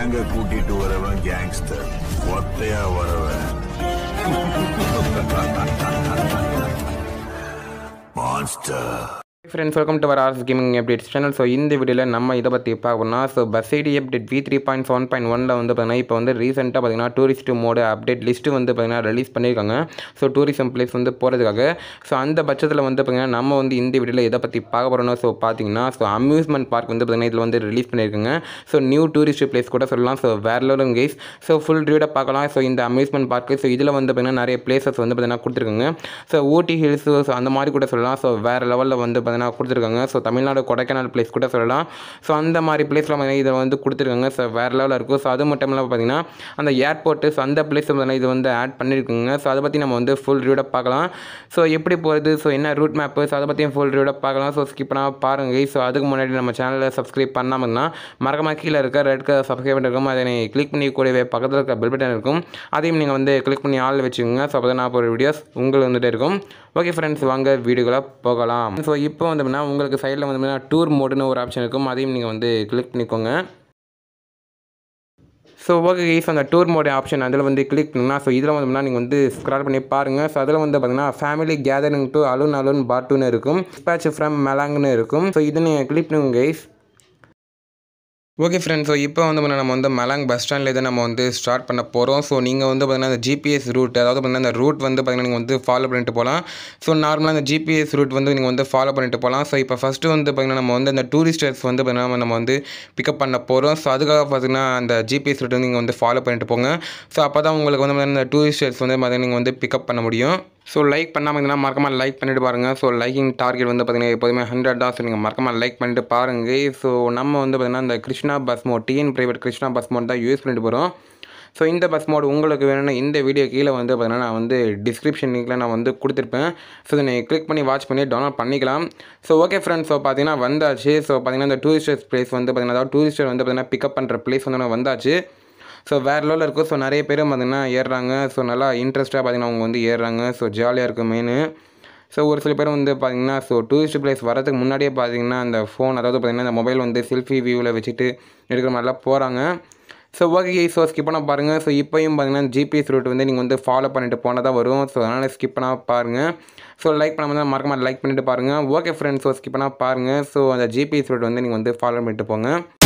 கேங்க கூட்டிட்டு வரவன் கேங்ஸ்டர் ஒத்தையா வரவன் monster friends welcome to ours gaming updates channel so இந்த வீடியோவில் நம்ம இதை பற்றி பார்க்கணும்னா so BUSSID update V three point seven point ஒனில் வந்து பார்த்தீங்கன்னா இப்போ வந்து ரீசெண்டாக பார்த்தீங்கன்னா டூரிஸ்ட் மோடு அப்டேட் லிஸ்ட்டு வந்து பார்த்தீங்கன்னா ரிலீஸ் பண்ணியிருக்காங்க ஸோ டூரிசம் பிளேஸ் வந்து போகிறதுக்காக ஸோ அந்த பட்சத்தில் வந்து பார்த்தீங்கன்னா நம்ம வந்து இந்த வீடியோவில் இதை பற்றி பார்க்க போகிறோம்னா ஸோ பார்த்தீங்கன்னா ஸோ அம்யூஸ்மெண்ட் பார்க் வந்து பார்த்தீங்கன்னா இதில் வந்து ரிலீஸ் பண்ணியிருக்காங்க ஸோ நியூ டூரிஸ்ட் பிளேஸ் கூட சொல்லலாம் ஸோ வேறு லெவலும் கைஸ் ஸோ ஃபுல் ரிவியூட பார்க்கலாம் ஸோ இந்த அம்யூஸ்மெண்ட் பார்க்கு ஸோ இதில் வந்து பார்த்தீங்கன்னா நிறைய பிளேசஸ் வந்து பார்த்தீங்கன்னா கொடுத்துருக்காங்க ஸோ ஊட்டி ஹில்ஸ் ஸோ அந்த மாதிரி கூட சொல்லலாம் ஸோ வேறு லெவலில் வந்து பார்த்தீங்கன்னா கொடுத்துருக்காங்க ஸோ தமிழ்நாடு கொடைக்கானல் பிளேஸ் கூட சொல்லலாம் ஸோ அந்த மாதிரி பிளேஸில் பார்த்தீங்கன்னா இதை வந்து கொடுத்துருக்காங்க ஸோ வேறு லெவலில் இருக்கும் ஸோ அது மட்டும் இல்லாமல் பார்த்தீங்கன்னா அந்த ஏர்போர்ட்டு ஸோ அந்த பிளேஸ் பார்த்தீங்கன்னா இது வந்து ஆட் பண்ணியிருக்குங்க ஸோ அதை பற்றி நம்ம வந்து ஃபுல் ரிவியூட பார்க்கலாம் ஸோ எப்படி போகிறது ஸோ என்ன ரூட் மேப்பு ஸோ அதை பற்றியும் ஃபுல் ரிவியூட பார்க்கலாம் ஸோ ஸ்கிப் பண்ணால் பாருங்க ஸோ அதுக்கு முன்னாடி நம்ம சேனலில் சப்ஸ்கிரைப் பண்ணாமல்னா மறக்காம கீழே இருக்க ரெட் கலர் சப்ஸ்கிரைப் பட்டன் இருக்கும் அதை கிளிக் பண்ணி கூடவே பக்கத்தில் இருக்க பெல் பட்டன் இருக்கும் அதையும் நீங்கள் வந்து கிளிக் பண்ணி ஆள் வச்சுக்கோங்க ஸோ அப்போ நான் போகிற வீடியோஸ் உங்களுக்கு வந்துட்டு இருக்கும் ஓகே ஃப்ரெண்ட்ஸ் வாங்க வீடியோக்குள்ளே போகலாம் ஸோ இப்போ வந்து பார்த்தீங்கன்னா உங்களுக்கு சைடில் வந்து பார்த்தீங்கன்னா டூர் மோடுன்னு ஒரு ஆப்ஷன் இருக்கும் அதையும் நீங்கள் வந்து கிளிக் பண்ணிக்கோங்க ஸோ ஓகே கைஸ் அந்த டூர் மோட் ஆப்ஷன் அதில் வந்து கிளிக் பண்ணால் ஸோ இதில் வந்து நீங்கள் வந்து ஸ்க்ரால் பண்ணி பாருங்கள் ஸோ அதில் வந்து பார்த்தீங்கன்னா ஃபேமிலி கேதரிங் டு அலுன் அலுன் பாட்டுன்னு இருக்கும் ஸ்பேச் ஃப்ரம் மெலாங்னு இருக்கும் ஸோ இது நீங்கள் கிளிக் பண்ணுங்க கைஸ் ஓகே ஃப்ரெண்ட்ஸ் ஸோ இப்போ வந்து பார்த்தீங்கன்னா நம்ம வந்து மலாங் பஸ் ஸ்டாண்டில் இதை நம்ம வந்து ஸ்டார்ட் பண்ண போகிறோம் ஸோ நீங்கள் வந்து பார்த்தீங்கன்னா அந்த ஜிபிஎஸ் ரூட் அதாவது பார்த்தீங்கன்னா அந்த ரூட் வந்து பார்த்தீங்கன்னா நீங்கள் வந்து ஃபாலோ பண்ணிட்டு போகலாம் ஸோ நார்மலாக அந்த ஜிபிஎஸ் ரூட் வந்து நீங்கள் வந்து ஃபாலோ பண்ணிட்டு போகலாம் ஸோ இப்போ ஃபஸ்ட்டு வந்து பார்த்தீங்கன்னா நம்ம வந்து அந்த டூரிஸ்டர்ஸ் வந்து பார்த்தீங்கன்னா நம்ம வந்து பிக்கப் பண்ண போகிறோம் ஸோ அதுக்காக பார்த்தீங்கன்னா அந்த ஜிபிஎஸ் ரூட் வந்து நீங்கள் வந்து ஃபாலோ பண்ணிட்டு போங்க ஸோ அப்போ தான் உங்களுக்கு வந்து பார்த்தீங்கன்னா இந்த டூரிஸ்டர்ஸ் வந்து பார்த்தீங்கன்னா நீங்கள் வந்து பிக்கப் பண்ண முடியும் ஸோ லைக் பண்ணாமல் இருந்தால் மறக்காமல் லைக் பண்ணிட்டு பாருங்கள் ஸோ லைக்கிங் டார்கெட் வந்து பார்த்தீங்கன்னா எப்போதுமே ஹண்ட்ரட் தான் ஸோ நீங்கள் மறக்காமல் லைக் பண்ணிட்டு பாருங்கள் ஸோ நம்ம வந்து பார்த்தீங்கன்னா இந்த Krishna bus mod TN private Krishna bus mod தான் யூஸ் பண்ணிட்டு போகிறோம் ஸோ இந்த பஸ் மோட் உங்களுக்கு வேணும்னா இந்த வீடியோ கீழே வந்து பார்த்தீங்கன்னா நான் வந்து டிஸ்கிரிப்ஷன் லிங்கில் நான் வந்து கொடுத்துருப்பேன் ஸோ இதை நீங்கள் கிளிக் பண்ணி வாட்ச் பண்ணி டவுன்லோட் பண்ணிக்கலாம் ஸோ ஓகே ஃப்ரெண்ட்ஸ் ஸோ பார்த்தீங்கன்னா வந்தாச்சு ஸோ பார்த்தீங்கன்னா இந்த டூரிஸ்டர்ஸ் பிளேஸ் வந்து பார்த்தீங்கன்னா அதாவது டூரிஸ்டர் வந்து பார்த்தீங்கன்னா பிக்கப் பண்ணுற பிளேஸ் வந்து வந்தாச்சு ஸோ வேறு லெவலில் இருக்கும் ஸோ நிறைய பேரும் பார்த்திங்கன்னா ஏறுறாங்க ஸோ நல்லா இன்ட்ரெஸ்ட்டாக பார்த்திங்கன்னா அவங்க வந்து ஏறுறாங்க ஸோ ஜாலியாக இருக்கும் மெயின் ஸோ ஒரு சில பேர் வந்து பார்த்திங்கன்னா ஸோ டூரிஸ்ட் பிளேஸ் வரதுக்கு முன்னாடியே பார்த்திங்கன்னா அந்த ஃபோன் அதாவது பார்த்திங்கன்னா இந்த மொபைல் வந்து செல்ஃபி வியூவில் வச்சுட்டு எடுக்கிற மாதிரிலாம் போகிறாங்க ஸோ ஓகே ஸோ ஸ்கிப் பண்ண பாருங்கள் ஸோ இப்போயும் பார்த்தீங்கன்னா ஜிபிஎஸ் ரூட் வந்து நீங்கள் வந்து ஃபாலோ பண்ணிட்டு போனால் தான் வரும் ஸோ அதனால் ஸ்கிப் பண்ணால் பாருங்கள் ஸோ லைக் பண்ணாமல் தான் மறக்காம லைக் பண்ணிட்டு பாருங்கள் ஓகே ஃப்ரெண்ட்ஸ் ஸோ ஸ்கிப் பண்ணால் பாருங்கள் ஸோ அந்த ஜிபிஎஸ் ரூட் வந்து நீங்கள் வந்து ஃபாலோ பண்ணிட்டு போங்க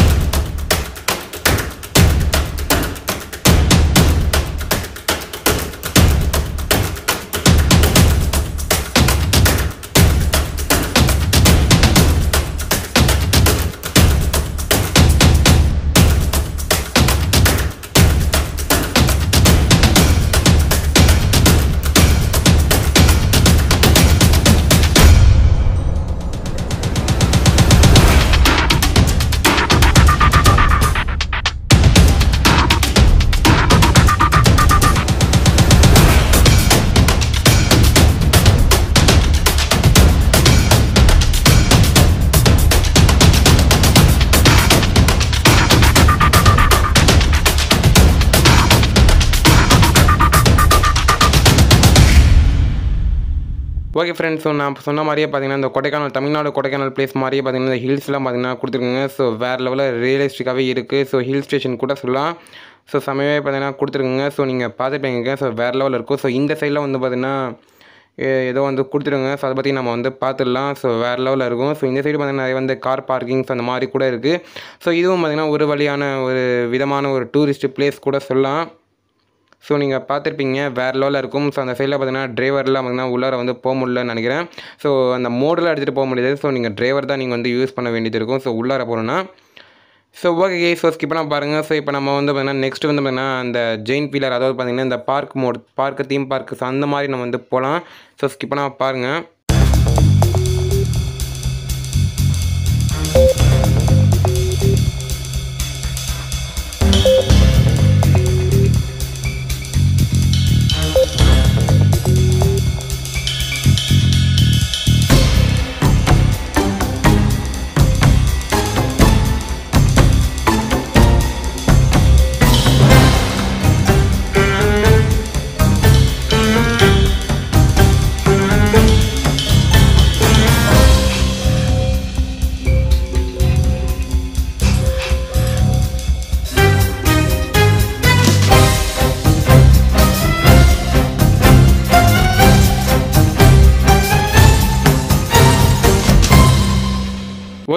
ஓகே ஃப்ரெண்ட்ஸ் ஸோ நான் சொன்ன மாதிரியே பார்த்தீங்கன்னா இந்த கொடைக்கானல் தமிழ்நாடு கொடைக்கானல் பிளேஸ் மாதிரியே பார்த்தீங்கன்னா இந்த ஹில்ஸ்லாம் பார்த்தீங்கன்னா கொடுத்துருக்குங்க ஸோ வேறு லெவலில் ரியலிஸ்டிக்காகவே இருக்குது ஸோ ஹில் ஸ்டேஷன் கூட சொல்லலாம் ஸோ சமயமே பார்த்தீங்கன்னா கொடுத்துருக்குங்க ஸோ நீங்கள் பார்த்துப்பீங்க ஸோ வேறு லெவலில் இருக்கும் ஸோ இந்த சைடில் வந்து பார்த்தீங்கன்னா ஏ- ஏதோ வந்து கொடுத்துருங்க ஸோ அதை பற்றி நம்ம வந்து பார்த்துடலாம் ஸோ வேறு லெவலில் இருக்கும் ஸோ இந்த சைடு பார்த்தீங்கன்னா நிறைய வந்து கார் பார்க்கிங்ஸ் அந்த மாதிரி கூட இருக்குது ஸோ இதுவும் பார்த்தீங்கன்னா ஒரு வழியான ஒரு விதமான ஒரு டூரிஸ்ட் பிளேஸ் கூட சொல்லலாம் ஸோ நீங்கள் பார்த்துருப்பீங்க வேறு லெவலில் இருக்கும் ஸோ அந்த சைடில் பார்த்தீங்கன்னா டிரைவர்லாம் பார்த்தீங்கன்னா உள்ளார வந்து போக முடியலன்னு நினைக்கிறேன் ஸோ அந்த மோடில் எடுத்துகிட்டு போக முடியாது ஸோ நீங்கள் டிரைவர் தான் நீங்கள் வந்து யூஸ் பண்ண வேண்டியது இருக்கும் ஸோ உள்ளார போகணுன்னா ஸோ ஓகே ஸோ ஸ்கிப் பண்ணால் பாருங்கள் ஸோ இப்போ நம்ம வந்து பார்த்தீங்கன்னா நெக்ஸ்ட் வந்து பார்த்தீங்கன்னா அந்த ஜெயின் பீலர் அதாவது பார்த்தீங்கன்னா இந்த park mode park theme park so அந்த மாதிரி நம்ம வந்து போகலாம் ஸோ ஸ்கிப் பண்ணால் பாருங்கள்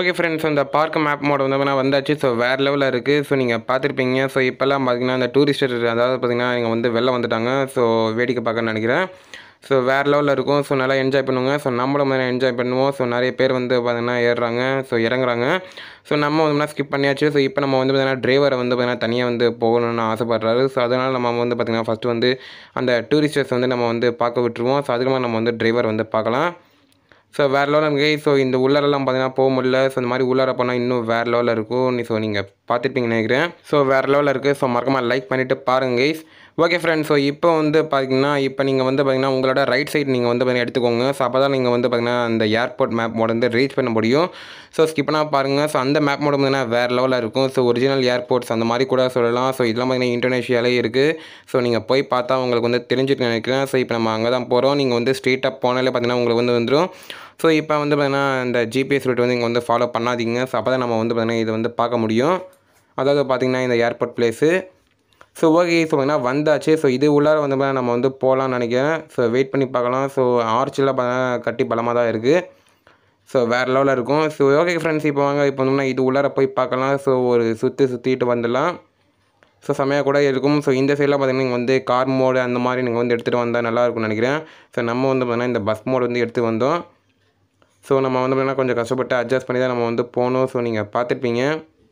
ஓகே ஃப்ரெண்ட்ஸ் இந்த பார்க் மேப் மோட் வந்து பார்த்தீங்கன்னா வந்தாச்சு ஸோ வேறு லெவலில் இருக்குது ஸோ நீங்கள் பார்த்துருப்பீங்க ஸோ இப்போல்லாம் பார்த்தீங்கன்னா இந்த டூரிஸ்டர் அதாவது பார்த்தீங்கன்னா இங்கே வந்து வெளில வந்துட்டாங்க ஸோ வேடிக்கை பார்க்கன்னு நினைக்கிறேன் ஸோ வேறு லெவலில் இருக்கும் ஸோ நல்லா என்ஜாய் பண்ணுவாங்க ஸோ நம்மளும் மாதிரி என்ஜாய் பண்ணுவோம் ஸோ நிறைய பேர் வந்து பார்த்தீங்கன்னா ஏறுறாங்க ஸோ இறங்குறாங்க ஸோ நம்ம வந்து ஸ்கிப் பண்ணியாச்சு ஸோ இப்போ நம்ம வந்து பார்த்தீங்கன்னா டிரைவரை வந்து பார்த்தீங்கன்னா தனியாக வந்து போகணும்னு ஆசைப்படுறாரு ஸோ அதனால் நம்ம வந்து பார்த்தீங்கன்னா ஃபஸ்ட்டு வந்து அந்த டூரிஸ்டர்ஸ் வந்து நம்ம வந்து பார்க்க விட்டுருவோம் ஸோ அதுக்கு நம்ம வந்து டிரைவர் வந்து பார்க்கலாம் ஸோ வேறு லெவலில் இருக்கு ஸோ இந்த உள்ளாரெல்லாம் பார்த்தீங்கன்னா போக முடியல ஸோ இந்த மாதிரி உள்ளார போனால் இன்னும் வேறு லெவலில் இருக்கும் நீ ஸோ நீங்கள் பார்த்துருப்பீங்கன்னு நினைக்கிறேன் ஸோ வேறு லெவலில் இருக்குது ஸோ மறக்காம லைக் பண்ணிவிட்டு பாருங்க கைஸ் ஓகே ஃப்ரெண்ட்ஸ் ஸோ இப்போ வந்து பார்த்தீங்கன்னா இப்போ நீங்கள் வந்து பார்த்தீங்கன்னா உங்களோட ரைட் சைடு நீங்கள் வந்து பார்த்தீங்கன்னா எடுத்துக்கோங்க ஸோ அப்போ தான் நீங்கள் வந்து பார்த்தீங்கன்னா அந்த ஏர்போர்ட் மேப் மோட் வந்து ரீச் பண்ண முடியும் ஸோ ஸ்கிப் பண்ணால் பாருங்கள் ஸோ அந்த மேப் மோட் பார்த்தீங்கன்னா வேறு லெவலில் இருக்கும் ஸோ ஒரிஜினல் ஏர்போர்ட்ஸ் அந்த மாதிரி கூட சொல்லலாம் ஸோ இதெல்லாம் பார்த்தீங்கன்னா இந்தோனேஷியாலே இருக்குது ஸோ நீங்கள் போய் பார்த்தா உங்களுக்கு வந்து தெரிஞ்சுட்டு நினைக்கிறேன் ஸோ இப்போ நம்ம அங்கே தான் போகிறோம் நீங்கள் வந்து ஸ்ட்ரீட்டாக போனாலே பார்த்தீங்கன்னா உங்களுக்கு வந்து வந்துடும் ஸோ இப்போ வந்து பார்த்தீங்கன்னா இந்த ஜிபிஎஸ் ரூட் வந்து இங்கே வந்து ஃபாலோ பண்ணாதீங்க ஸோ அப்போ தான் நம்ம வந்து பார்த்தீங்கன்னா இதை வந்து பார்க்க முடியும் அதாவது பார்த்தீங்கன்னா இந்த airport place so okay so பார்த்தீங்கன்னா வந்தாச்சு ஸோ இது உள்ளார வந்து பார்த்தீங்கன்னா நம்ம வந்து போகலான்னு நினைக்கிறேன் ஸோ வெயிட் பண்ணி பார்க்கலாம் ஸோ ஆர்ச்செல்லாம் பார்த்தீங்கன்னா கட்டி பலமாக தான் இருக்குது ஸோ வேறு லெவலில் இருக்கும் ஸோ ஓகே ஃப்ரெண்ட்ஸ் இப்போ வாங்க இப்போ வந்து இது உள்ளார போய் பார்க்கலாம் ஸோ ஒரு சுற்றி சுற்றிட்டு வந்துடலாம் ஸோ செமையாக கூட இருக்கும் ஸோ இந்த சைடில் பார்த்தீங்கன்னா நீங்கள் வந்து கார் மோடு அந்த மாதிரி நீங்கள் வந்து எடுத்துகிட்டு வந்தால் நல்லா இருக்கும்னு நினைக்கிறேன் ஸோ நம்ம வந்து பார்த்தீங்கன்னா இந்த பஸ் மோடு வந்து எடுத்து வந்தோம் ஸோ நம்ம வந்து பார்த்தீங்கன்னா கொஞ்சம் கஷ்டப்பட்டு அட்ஜஸ்ட் பண்ணி தான் நம்ம வந்து போகணும் ஸோ நீங்கள் பார்த்துருப்பீங்க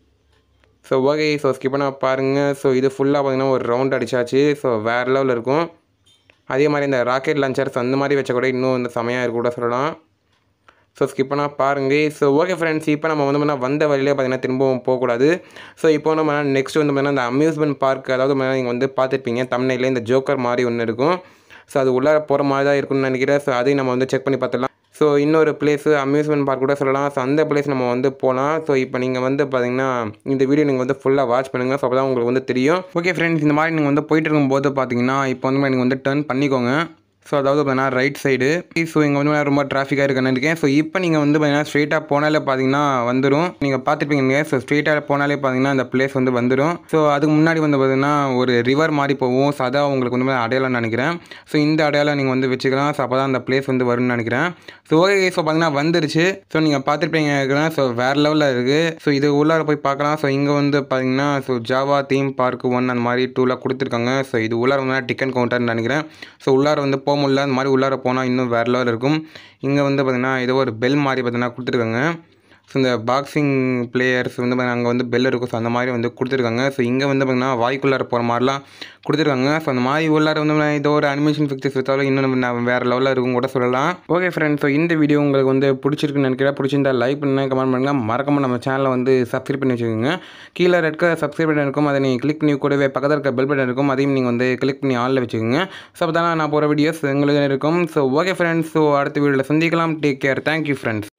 ஸோ ஓகே ஸோ ஸ்கிப் பண்ண பாருங்கள் ஸோ இது ஃபுல்லாக பார்த்தீங்கன்னா ஒரு ரவுண்ட் அடிச்சாச்சு ஸோ வேறு லெவலில் இருக்கும் அதே மாதிரி இந்த ராக்கெட் லான்ச்சர்ஸ் அந்த மாதிரி வச்ச கூட இன்னும் வந்து செமையாக இருக்க கூட சொல்லலாம் ஸோ ஸ்கிப் பண்ணால் பாருங்கள் ஸோ ஓகே ஃப்ரெண்ட்ஸ் இப்போ நம்ம வந்து பார்த்தீங்கன்னா வந்த வழியிலே பார்த்தீங்கன்னா திரும்பவும் போகக்கூடாது ஸோ இப்போ நம்ம நெக்ஸ்ட் வந்து பார்த்தீங்கன்னா இந்த அம்யூஸ்மெண்ட் பார்க் அதாவது நீங்கள் வந்து பார்த்துருப்பீங்க தமிழ்நிலையில் இந்த ஜோக்கர் மாதிரி ஒன்று இருக்கும் ஸோ அது உள்ளார போகிற மாதிரி தான் இருக்கும்னு நினைக்கிறேன் ஸோ அதையும் நம்ம வந்து செக் பண்ணி பார்த்துடலாம் ஸோ இன்னொரு பிளேஸு அம்யூஸ்மெண்ட் பார்க் கூட சொல்லலாம் ஸோ அந்த பிளேஸ் நம்ம வந்து போகலாம் ஸோ இப்போ நீங்கள் வந்து பார்த்தீங்கன்னா இந்த வீடியோ நீங்கள் வந்து ஃபுல்லாக வாட்ச் பண்ணுங்கள் ஸோ அப்போ தான் உங்களுக்கு வந்து தெரியும் ஓகே ஃப்ரெண்ட்ஸ் இந்த மாதிரி நீங்கள் வந்து போயிட்டு இருக்கும்போது பார்த்தீங்கன்னா இப்போ வந்து நீங்கள் வந்து டர்ன் பண்ணிக்கோங்க ஸோ அதாவது பார்த்தீங்கன்னா ரைட் சைடு ஸோ இங்கே வந்து ரொம்ப டிராஃபிக்காக இருக்குன்னு இருக்கேன் ஸோ இப்போ நீங்கள் வந்து பார்த்தீங்கன்னா ஸ்ட்ரெயிட்டாக போனாலே பார்த்தீங்கன்னா வந்துடும் நீங்கள் பார்த்துருப்பீங்க ஸோ ஸ்ட்ரெயிட்டாக போனாலே பார்த்தீங்கன்னா அந்த பிளேஸ் வந்து வந்துடும் ஸோ அதுக்கு முன்னாடி வந்து பார்த்தீங்கன்னா ஒரு ரிவர் மாதிரி போகும் ஸோ அதான் உங்களுக்கு வந்து அடையாளம்னு நினைக்கிறேன் ஸோ இந்த அடையாளம் நீங்கள் வந்து வச்சுக்கலாம் ஸோ அப்போ தான் அந்த பிளேஸ் வந்து வரும்னு நினைக்கிறேன் ஸோ ஓகே ஸோ பார்த்தீங்கன்னா வந்துருச்சு ஸோ நீங்கள் பார்த்துருப்பீங்க இருக்கிறேன் ஸோ வேறு லெவலில் இருக்குது ஸோ இது உள்ளார போய் பார்க்கலாம் ஸோ இங்கே வந்து பார்த்தீங்கன்னா so Java theme park one அந்த மாதிரி டூலாம் கொடுத்துருக்காங்க ஸோ இது உள்ளார வந்து டிக்கெட் கவுண்டர்னு நினைக்கிறேன் ஸோ உள்ளார வந்து போக முடியல அந்த மாதிரி உள்ளார போனால் இன்னும் வேறு லெவல் இருக்கும் இங்கே வந்து பார்த்திங்கன்னா ஏதோ ஒரு பெல் மாதிரி பார்த்தீங்கன்னா கொடுத்துருக்காங்க ஸோ இந்த பாக்ஸிங் பிளேயர்ஸ் வந்து அங்கே வந்து பெல் இருக்கும் ஸோ அந்த மாதிரி வந்து கொடுத்துருக்காங்க ஸோ இங்கே வந்து பார்த்திங்கன்னா வாய்க்குள்ளார போகிற மாதிரிலாம் கொடுத்துருக்காங்க ஸோ அந்த மாதிரி உள்ளார வந்து ஏதோ ஒரு அனிமேஷன் பிக்சர்ஸ் வச்சாலும் இன்னும் நம்ம வேறு லெவலில் இருக்கும் கூட சொல்லலாம் ஓகே ஃப்ரெண்ட்ஸ் ஸோ இந்த வீடியோ உங்களுக்கு வந்து பிடிச்சிருக்குன்னு நினைக்கிறேன் பிடிச்சிருந்தா லைக் பண்ணுங்க கமெண்ட் பண்ணுங்கள் மறக்காம நம்ம சேனலை வந்து சப்ஸ்கிரைப் பண்ணி வச்சுக்கோங்க கீழே ரெட் சப்ஸ்கிரைப் பட்டன் இருக்கும் அதை நீங்கள் கிளிக் பண்ணி கூடவே பக்கத்தில் இருக்க பெல் பட்டன் இருக்கும் அதையும் நீங்கள் வந்து கிளிக் பண்ணி ஆளில் வச்சுக்கோங்க ஸோ அப்போ தான் நான் போகிற வீடியோஸ் உங்களுக்கு இருக்கும் ஸோ ஓகே ஃப்ரெண்ட்ஸ் ஸோ அடுத்த வீடியோவில் சந்திக்கலாம் டேக் கேர் தேங்க்யூ ஃப்ரெண்ட்ஸ்